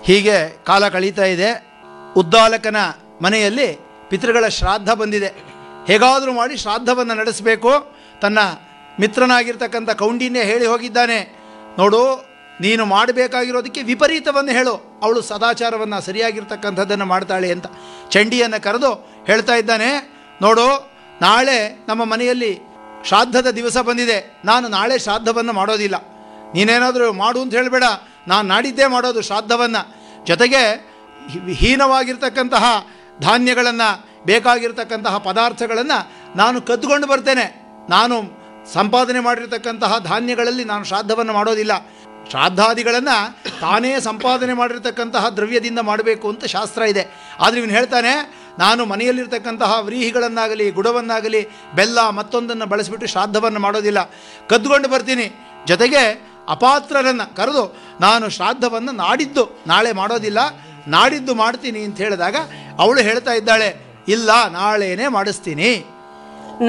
ಹೀಗೆ ಕಾಲ ಕಳೀತಾ ಇದೆ ಉದ್ದಾಲಕನ ಮನೆಯಲ್ಲಿ ಪಿತೃಗಳ ಶ್ರಾದ್ದ ಬಂದಿದೆ ಹೇಗಾದರೂ ಮಾಡಿ ಶ್ರಾದ್ದವನ್ನು ನಡೆಸಬೇಕು ತನ್ನ ಮಿತ್ರನಾಗಿರ್ತಕ್ಕಂಥ ಕೌಂಡಿನ್ಯ ಹೇಳಿ ಹೋಗಿದ್ದಾನೆ ನೋಡು ನೀನು ಮಾಡಬೇಕಾಗಿರೋದಕ್ಕೆ ವಿಪರೀತವನ್ನು ಹೇಳು ಅವಳು ಸದಾಚಾರವನ್ನು ಸರಿಯಾಗಿರ್ತಕ್ಕಂಥದ್ದನ್ನು ಮಾಡ್ತಾಳೆ ಅಂತ ಚಂಡಿಯನ್ನು ಕರೆದು ಹೇಳ್ತಾ ಇದ್ದಾನೆ ನೋಡು ನಾಳೆ ನಮ್ಮ ಮನೆಯಲ್ಲಿ ಶ್ರಾದ್ದದ ದಿವಸ ಬಂದಿದೆ ನಾನು ನಾಳೆ ಶ್ರಾದ್ದವನ್ನು ಮಾಡೋದಿಲ್ಲ ನೀನೇನಾದರೂ ಮಾಡು ಅಂತ ಹೇಳಬೇಡ ನಾನು ನಾಡಿದ್ದೇ ಮಾಡೋದು ಶ್ರಾದ್ದವನ್ನು ಜೊತೆಗೆ ಹಿ- ಹೀನವಾಗಿರ್ತಕ್ಕಂತಹ ಧಾನ್ಯಗಳನ್ನು ಬೇಕಾಗಿರ್ತಕ್ಕಂತಹ ಪದಾರ್ಥಗಳನ್ನು ನಾನು ಕದ್ದುಕೊಂಡು ಬರ್ತೇನೆ ನಾನು ಸಂಪಾದನೆ ಮಾಡಿರ್ತಕ್ಕಂತಹ ಧಾನ್ಯಗಳಲ್ಲಿ ನಾನು ಶ್ರಾದ್ದವನ್ನು ಮಾಡೋದಿಲ್ಲ ಶ್ರಾದ್ದಾದಿಗಳನ್ನು ತಾನೇ ಸಂಪಾದನೆ ಮಾಡಿರ್ತಕ್ಕಂತಹ ದ್ರವ್ಯದಿಂದ ಮಾಡಬೇಕು ಅಂತ ಶಾಸ್ತ್ರ ಇದೆ ಆದರೆ ಇವನು ಹೇಳ್ತಾನೆ ನಾನು ಮನೆಯಲ್ಲಿರ್ತಕ್ಕಂತಹ ವ್ರೀಹಿಗಳನ್ನಾಗಲಿ ಗುಡವನ್ನಾಗಲಿ ಬೆಲ್ಲ ಮತ್ತೊಂದನ್ನು ಬಳಸಿಬಿಟ್ಟು ಶ್ರಾದ್ದವನ್ನು ಮಾಡೋದಿಲ್ಲ ಕದ್ದುಕೊಂಡು ಬರ್ತೀನಿ ಜೊತೆಗೆ ಅಪಾತ್ರರನ್ನು ಕರೆದು ನಾನು ಶ್ರಾದ್ದವನ್ನು ನಾಡಿದ್ದು ನಾಳೆ ಮಾಡೋದಿಲ್ಲ ನಾಡಿದ್ದು ಮಾಡ್ತೀನಿ ಅಂತ ಹೇಳಿದಾಗ ಅವಳು ಹೇಳ್ತಾ ಇದ್ದಾಳೆ ಇಲ್ಲ ನಾಳೆನೇ ಮಾಡಿಸ್ತೀನಿ